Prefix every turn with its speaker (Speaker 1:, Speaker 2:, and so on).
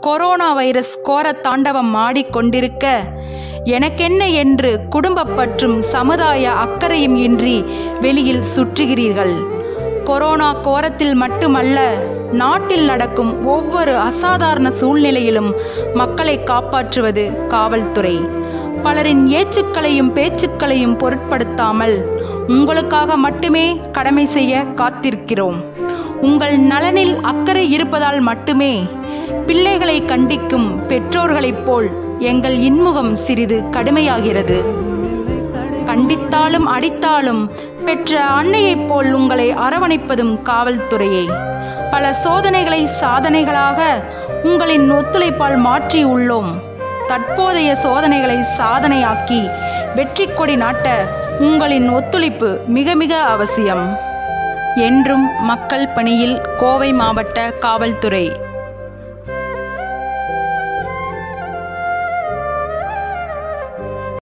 Speaker 1: corona virus கோர தாண்டவம் ஆடிக்கொண்டிருக்க எனக்கென்ன என்று குடும்பப் பற்றும் சமுதாய அக்கறையும் இன்றி வெளியில் சுற்றுகிறீர்கள் கொரோனா கோரத்தில் மட்டுமல்ல நாட்டில் நடக்கும் ஒவ்வொரு அசாதாரண சூழ்நிலையிலும் மக்களை காப்பாற்றுவது காவல்துறை பலரின் ஏச்சுக்களையும் பேச்சுக்களையும் பொருட்படுத்தாமல் உங்களுக்காக மட்டுமே கடமை செய்ய காத்திருக்கிறோம் உங்கள் நலனில் அக்கறை இருப்பதால் மட்டுமே பிள்ளைகளை கண்டிக்கும் பெற்றோர்களைப் போல் எங்கள் இன்முகம் சிறிது கடுமையாகிறது கண்டித்தாலும் அடித்தாலும் பெற்ற அன்னையைப் போல் உங்களை அரவணைப்பதும் காவல்துறையே பல சோதனைகளை சாதனைகளாக உங்களின் ஒத்துழைப்பால் மாற்றி உள்ளோம் தற்போதைய சோதனைகளை சாதனையாக்கி வெற்றி கொடி நாட்ட உங்களின் ஒத்துழைப்பு மிக மிக அவசியம் என்றும் மக்கள் பணியில் கோவை மாவட்ட காவல்துறை